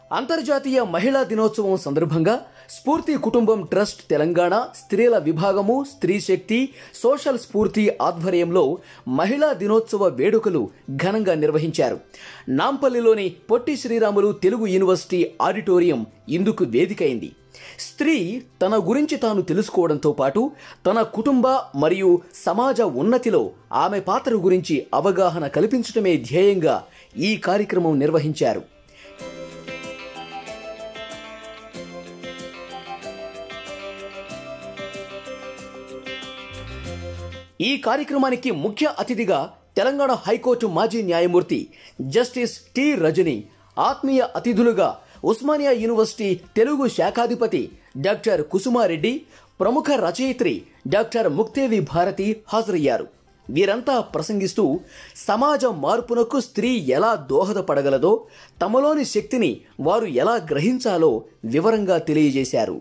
అంతర్జాతీయ మహిళా దినోత్సవం సందర్భంగా స్ఫూర్తి కుటుంబం ట్రస్ట్ తెలంగాణ స్త్రీల విభాగము స్త్రీ శక్తి సోషల్ స్ఫూర్తి ఆధ్వర్యంలో మహిళా దినోత్సవ వేడుకలు ఘనంగా నిర్వహించారు నాంపల్లిలోని పొట్టి శ్రీరాములు తెలుగు యూనివర్సిటీ ఆడిటోరియం ఇందుకు వేదికైంది స్త్రీ తన గురించి తాను తెలుసుకోవడంతో పాటు తన కుటుంబ మరియు సమాజ ఉన్నతిలో ఆమె పాత్ర గురించి అవగాహన కల్పించడమే ధ్యేయంగా ఈ కార్యక్రమం నిర్వహించారు ఈ కార్యక్రమానికి ముఖ్య అతిథిగా తెలంగాణ హైకోర్టు మాజీ న్యాయమూర్తి జస్టిస్ టి రజని ఆత్మీయ అతిథులుగా ఉస్మానియా యూనివర్సిటీ తెలుగు శాఖాధిపతి డాక్టర్ కుసుమారెడ్డి ప్రముఖ రచయిత్రి డాక్టర్ ముక్తేవి భారతి హాజరయ్యారు వీరంతా ప్రసంగిస్తూ సమాజ మార్పునకు స్త్రీ ఎలా దోహదపడగలదో తమలోని శక్తిని వారు ఎలా గ్రహించాలో వివరంగా తెలియజేశారు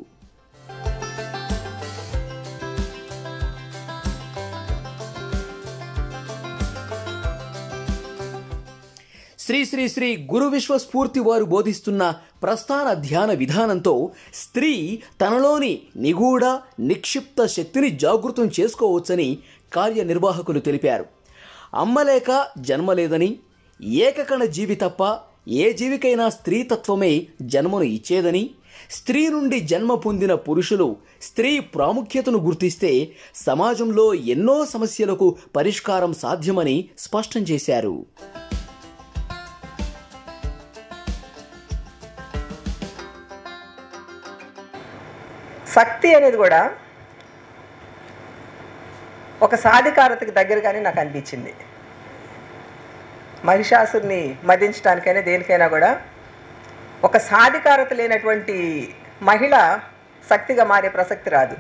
శ్రీ శ్రీ శ్రీ గురు విశ్వ స్ఫూర్తి వారు బోధిస్తున్న ప్రస్థాన ధ్యాన విధానంతో స్త్రీ తనలోని నిగూఢ నిక్షిప్త శక్తిని జాగృతం చేసుకోవచ్చని కార్యనిర్వాహకులు తెలిపారు అమ్మలేక జన్మలేదని ఏకకణ జీవి తప్ప ఏ జీవికైనా స్త్రీతత్వమే జన్మను ఇచ్చేదని స్త్రీ నుండి జన్మ పొందిన పురుషులు స్త్రీ ప్రాముఖ్యతను గుర్తిస్తే సమాజంలో ఎన్నో సమస్యలకు పరిష్కారం సాధ్యమని స్పష్టం చేశారు శక్తి అనేది కూడా ఒక సాధికారతకి దగ్గరగానే నాకు అనిపించింది మహిషాసుని మదించడానికైనా దేనికైనా కూడా ఒక సాధికారత లేనటువంటి మహిళ శక్తిగా మారే ప్రసక్తి రాదు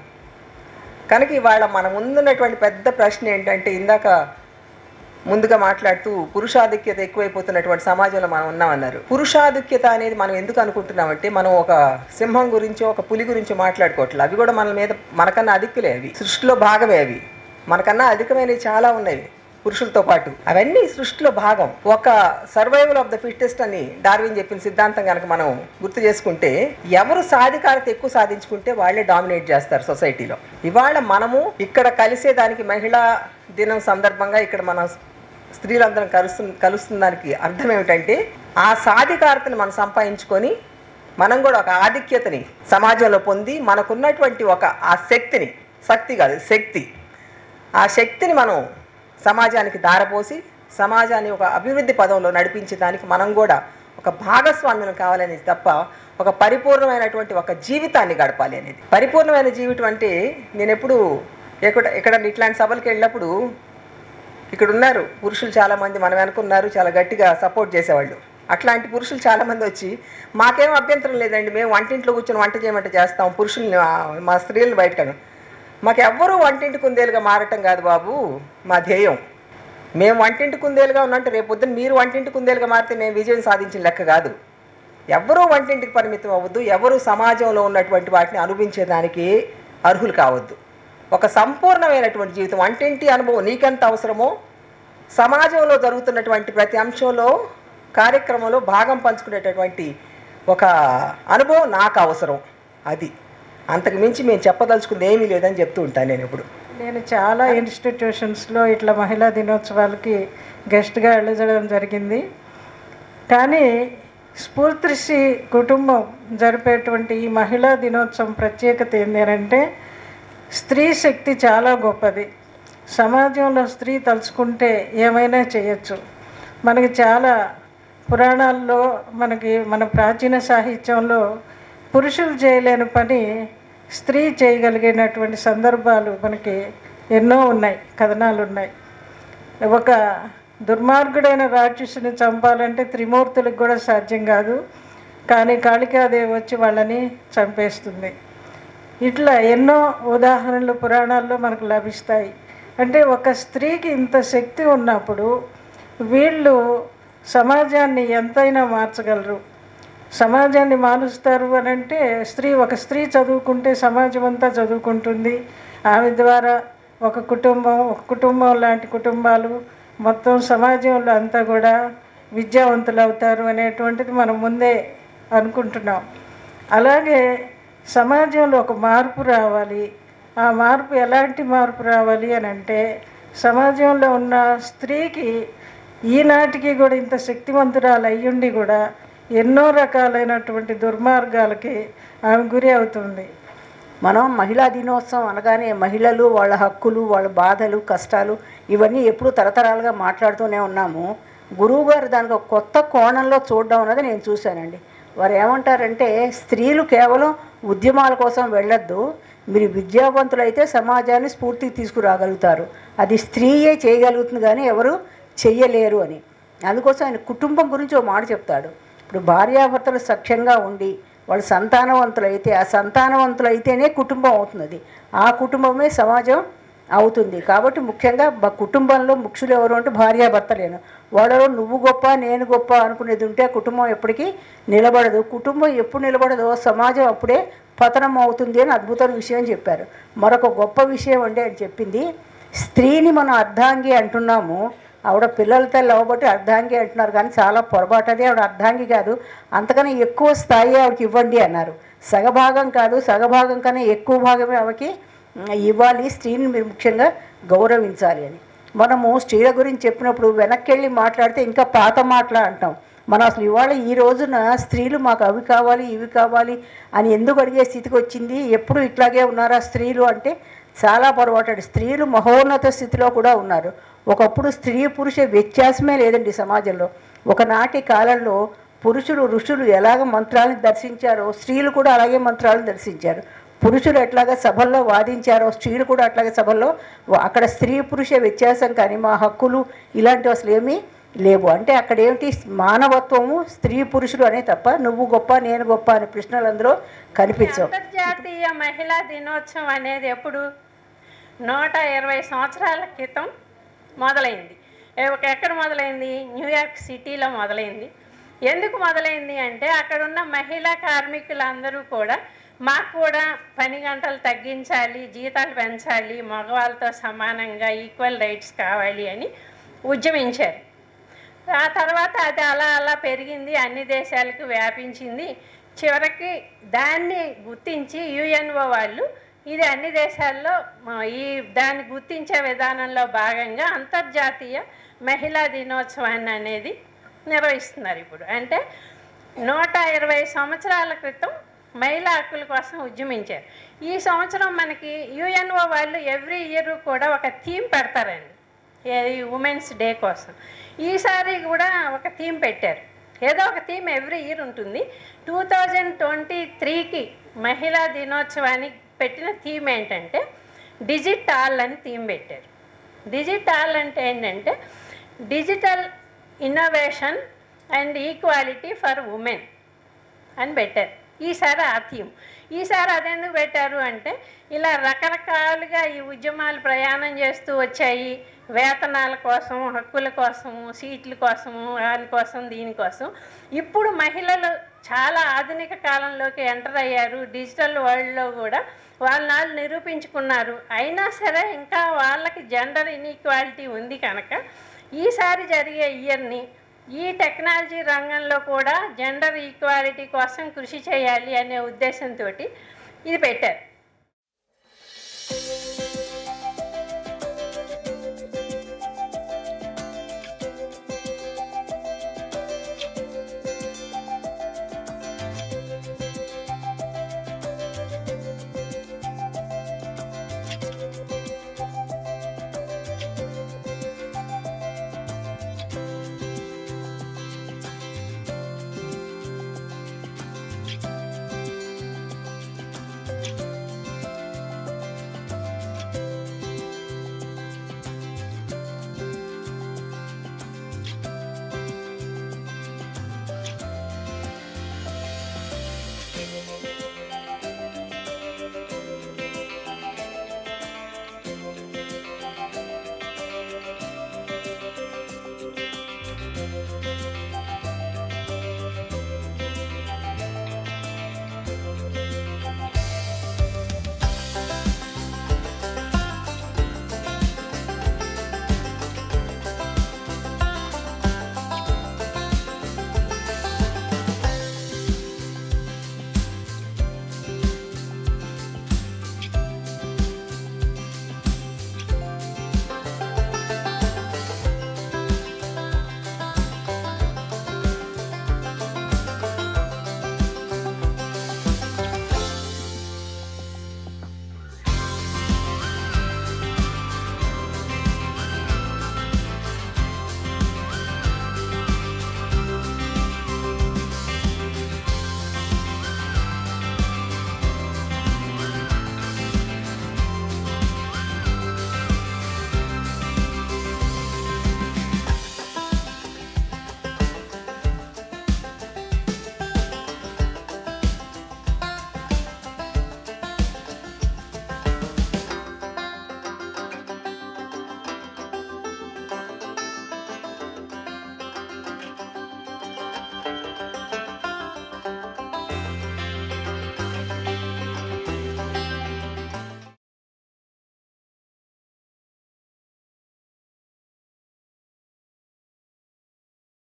కనుక ఇవాళ మన ముందున్నటువంటి పెద్ద ప్రశ్న ఏంటంటే ఇందాక ముందుగా మాట్లాడుతూ పురుషాధిక్యత ఎక్కువైపోతున్నటువంటి సమాజంలో మనం ఉన్నామన్నారు పురుషాధిక్యత అనేది మనం ఎందుకు అనుకుంటున్నామంటే మనం ఒక సింహం గురించి ఒక పులి గురించి మాట్లాడుకోవట్లేదు అవి కూడా మన మీద మనకన్నా అధికులే అవి సృష్టిలో భాగమే అవి మనకన్నా అధికమైనవి చాలా ఉన్నాయి పురుషులతో పాటు అవన్నీ సృష్టిలో భాగం ఒక సర్వైవల్ ఆఫ్ ద ఫిట్టెస్ట్ అని డార్విన్ చెప్పిన సిద్ధాంతం కనుక మనం గుర్తు చేసుకుంటే ఎవరు సాధికారత ఎక్కువ సాధించుకుంటే వాళ్ళే డామినేట్ చేస్తారు సొసైటీలో ఇవాళ మనము ఇక్కడ కలిసేదానికి మహిళా దినం సందర్భంగా ఇక్కడ మన స్త్రీలందరం కలుస్తు కలుస్తున్న దానికి అర్థం ఏమిటంటే ఆ సాధికారతని మనం సంపాదించుకొని మనం కూడా ఒక ఆధిక్యతని సమాజంలో పొంది మనకున్నటువంటి ఒక ఆ శక్తిని శక్తి కాదు శక్తి ఆ శక్తిని మనం సమాజానికి దారపోసి సమాజాన్ని ఒక అభివృద్ధి పదంలో నడిపించడానికి మనం కూడా ఒక భాగస్వామ్యం కావాలనేది తప్ప ఒక పరిపూర్ణమైనటువంటి ఒక జీవితాన్ని గడపాలి అనేది పరిపూర్ణమైన జీవితం అంటే నేను ఎప్పుడు ఎక్కడ ఎక్కడ ఇట్లాంటి సభలకు వెళ్ళినప్పుడు ఇక్కడ ఉన్నారు పురుషులు చాలామంది మనం అనుకున్నారు చాలా గట్టిగా సపోర్ట్ చేసేవాళ్ళు అట్లాంటి పురుషులు చాలామంది వచ్చి మాకేం అభ్యంతరం లేదండి మేము వంటింట్లో కూర్చొని వంట చేయమంటే చేస్తాం పురుషుల్ని ఆ, మా స్త్రీలను బయటకు మాకు ఎవ్వరూ వంటింటి కుందేలుగా మారటం కాదు బాబు మా ధ్యేయం మేము వంటింటి కుందేలుగా ఉన్నట్టు రేపు పొద్దున్న మీరు వంటింటి కుందేలుగా మారితే మేము విజయం సాధించిన లెక్క కాదు ఎవరూ వంటింటికి పరిమితం అవ్వద్దు ఎవరు సమాజంలో ఉన్నటువంటి వాటిని అనుభవించేదానికి అర్హులు కావద్దు ఒక సంపూర్ణమైనటువంటి జీవితం వంటింటి అనుభవం నీకెంత అవసరమో సమాజంలో జరుగుతున్నటువంటి ప్రతి అంశంలో కార్యక్రమంలో భాగం పంచుకునేటటువంటి ఒక అనుభవం నాకు అవసరం అది అంతకు మించి మేము చెప్పదలుచుకుంది ఏమీ లేదని చెప్తూ ఉంటాను నేను ఇప్పుడు నేను చాలా ఇన్స్టిట్యూషన్స్లో ఇట్లా మహిళా దినోత్సవాలకి గెస్ట్గా వెళ్ళడం జరిగింది కానీ స్ఫూర్తిశ్రీ కుటుంబం జరిపేటువంటి ఈ మహిళా దినోత్సవం ప్రత్యేకత ఏంటంటే స్త్రీ శక్తి చాలా గొప్పది సమాజంలో స్త్రీ తలుచుకుంటే ఏమైనా చేయొచ్చు మనకి చాలా పురాణాల్లో మనకి మన ప్రాచీన సాహిత్యంలో పురుషులు చేయలేని పని స్త్రీ చేయగలిగినటువంటి సందర్భాలు మనకి ఎన్నో ఉన్నాయి కథనాలు ఉన్నాయి ఒక దుర్మార్గుడైన రాక్షసుని చంపాలంటే త్రిమూర్తులకు కూడా సాధ్యం కాదు కానీ కాళికాదేవి వచ్చి వాళ్ళని చంపేస్తుంది ఇట్లా ఎన్నో ఉదాహరణలు పురాణాల్లో మనకు లభిస్తాయి అంటే ఒక స్త్రీకి ఇంత శక్తి ఉన్నప్పుడు వీళ్ళు సమాజాన్ని ఎంతైనా మార్చగలరు సమాజాన్ని మారుస్తారు అని అంటే స్త్రీ ఒక స్త్రీ చదువుకుంటే సమాజం అంతా చదువుకుంటుంది ఆమె ద్వారా ఒక కుటుంబం ఒక కుటుంబం లాంటి కుటుంబాలు మొత్తం సమాజంలో అంతా కూడా విద్యావంతులు అవుతారు అనేటువంటిది మనం ముందే అనుకుంటున్నాం అలాగే సమాజంలో ఒక మార్పు రావాలి ఆ మార్పు ఎలాంటి మార్పు రావాలి అని అంటే సమాజంలో ఉన్న స్త్రీకి ఈనాటికి కూడా ఇంత శక్తివంతురాలు అయ్యుండి కూడా ఎన్నో రకాలైనటువంటి దుర్మార్గాలకి ఆమె గురి అవుతుంది మనం మహిళా దినోత్సవం అనగానే మహిళలు వాళ్ళ హక్కులు వాళ్ళ బాధలు కష్టాలు ఇవన్నీ ఎప్పుడూ తరతరాలుగా మాట్లాడుతూనే ఉన్నాము గురువుగారు దానికి ఒక కొత్త కోణంలో చూడడం అన్నది నేను చూశానండి వారు ఏమంటారంటే స్త్రీలు కేవలం ఉద్యమాల కోసం వెళ్ళొద్దు మీరు విద్యావంతులైతే సమాజాన్ని స్ఫూర్తికి తీసుకురాగలుగుతారు అది స్త్రీయే చేయగలుగుతుంది కానీ ఎవరు చెయ్యలేరు అని అందుకోసం ఆయన కుటుంబం గురించి ఒక మాట చెప్తాడు ఇప్పుడు భార్యాభర్తలు సఖ్యంగా ఉండి వాళ్ళు సంతానవంతులైతే ఆ సంతానవంతులైతేనే కుటుంబం అవుతుంది ఆ కుటుంబమే సమాజం అవుతుంది కాబట్టి ముఖ్యంగా బ- కుటుంబంలో ముఖ్యులు ఎవరు అంటే భార్యాభర్తలేను వాళ్ళలో నువ్వు గొప్ప నేను గొప్ప అనుకునేది ఉంటే ఆ కుటుంబం ఎప్పటికీ నిలబడదు కుటుంబం ఎప్పుడు నిలబడదో సమాజం అప్పుడే పతనం అవుతుంది అని అద్భుతమైన విషయం చెప్పారు మరొక గొప్ప విషయం అంటే అని చెప్పింది స్త్రీని మనం అర్ధాంగి అంటున్నాము ఆవిడ పిల్లల తల్లి అవ్వబట్టి అర్ధాంగి అంటున్నారు కానీ చాలా పొరపాటు అది ఆవిడ అర్ధాంగి కాదు అంతకన్నా ఎక్కువ స్థాయి ఆవిడకి ఇవ్వండి అన్నారు సగభాగం కాదు సగభాగం కన్నా ఎక్కువ భాగమే ఆమెకి ఉమ్, ఇవ్వాలి స్త్రీని మీరు ముఖ్యంగా గౌరవించాలి అని మనము స్త్రీల గురించి చెప్పినప్పుడు వెనక్కి వెళ్ళి మాట్లాడితే ఇంకా పాత మాటలు అంటాం మనం అసలు ఇవాళ ఈ రోజున స్త్రీలు మాకు అవి కావాలి ఇవి కావాలి అని ఎందుకు అడిగే స్థితికి వచ్చింది ఎప్పుడు ఇట్లాగే ఉన్నారా స్త్రీలు అంటే చాలా పొరపాటు స్త్రీలు మహోన్నత స్థితిలో కూడా ఉన్నారు ఒకప్పుడు స్త్రీ పురుష వ్యత్యాసమే లేదండి సమాజంలో ఒకనాటి కాలంలో పురుషులు ఋషులు ఎలాగ మంత్రాలను దర్శించారో స్త్రీలు కూడా అలాగే మంత్రాలను దర్శించారు పురుషులు ఎట్లాగా సభల్లో వాదించారో స్త్రీలు కూడా అట్లాగే సభల్లో వా- అక్కడ స్త్రీ పురుష వ్యత్యాసం కానీ మా హక్కులు ఇలాంటివి అసలు ఏమీ లేవు అంటే అక్కడ ఏమిటి మానవత్వము స్త్రీ పురుషులు అనే తప్ప నువ్వు గొప్ప నేను గొప్ప అనే ప్రశ్నలు అందులో కనిపించవు అంతర్జాతీయ మహిళా దినోత్సవం అనేది ఎప్పుడు నూట ఇరవై సంవత్సరాల క్రితం మొదలైంది ఏ- ఒక ఎక్కడ మొదలైంది న్యూయార్క్ సిటీలో మొదలైంది ఎందుకు మొదలైంది అంటే అక్కడ ఉన్న మహిళా కార్మికులందరూ కూడా మాకు కూడా పని గంటలు తగ్గించాలి జీతాలు పెంచాలి మగవాళ్ళతో సమానంగా ఈక్వల్ రైట్స్ కావాలి అని ఉద్యమించారు ఆ తర్వాత అది అలా అలా పెరిగింది అన్ని దేశాలకు వ్యాపించింది చివరికి దాన్ని గుర్తించి యుఎన్ఓ వాళ్ళు ఇది అన్ని దేశాల్లో ఆ, ఈ దాన్ని గుర్తించే విధానంలో భాగంగా అంతర్జాతీయ మహిళా దినోత్సవాన్ని అనేది నిర్వహిస్తున్నారు ఇప్పుడు అంటే నూట ఇరవై సంవత్సరాల క్రితం మహిళా హక్కుల కోసం ఉద్యమించారు ఈ సంవత్సరం మనకి యుఎన్ఓ వాళ్ళు ఎవ్రీ ఇయర్ కూడా ఒక థీమ్ పెడతారండి ఈ ఉమెన్స్ డే కోసం ఈసారి కూడా ఒక థీమ్ పెట్టారు ఏదో ఒక థీమ్ ఎవ్రీ ఇయర్ ఉంటుంది టూ థౌజండ్ ట్వంటీ త్రీకి మహిళా దినోత్సవానికి పెట్టిన థీమ్ ఏంటంటే డిజిటాల్ అని థీమ్ పెట్టారు డిజిటాల్ అంటే ఏంటంటే digital innovation and equality for women అని పెట్టారు ఈసారి ఆ థీమ్ ఈసారి అదెందుకు పెట్టారు అంటే ఇలా రకరకాలుగా ఈ ఉద్యమాలు ప్రయాణం చేస్తూ వచ్చాయి వేతనాల కోసం హక్కుల కోసము సీట్ల కోసము దానికోసం దీనికోసం ఇప్పుడు మహిళలు చాలా ఆధునిక కాలంలోకి ఎంటర్ అయ్యారు డిజిటల్ వరల్డ్లో కూడా వాళ్ళ వాళ్ళు నిరూపించుకున్నారు అయినా సరే ఇంకా వాళ్ళకి జెండర్ ఇన్ఈక్వాలిటీ ఉంది కనుక ఈసారి జరిగే ఇయర్ని ఈ టెక్నాలజీ రంగంలో కూడా జెండర్ ఈక్వాలిటీ కోసం కృషి చేయాలి అనే ఉద్దేశంతో ఇది పెట్టారు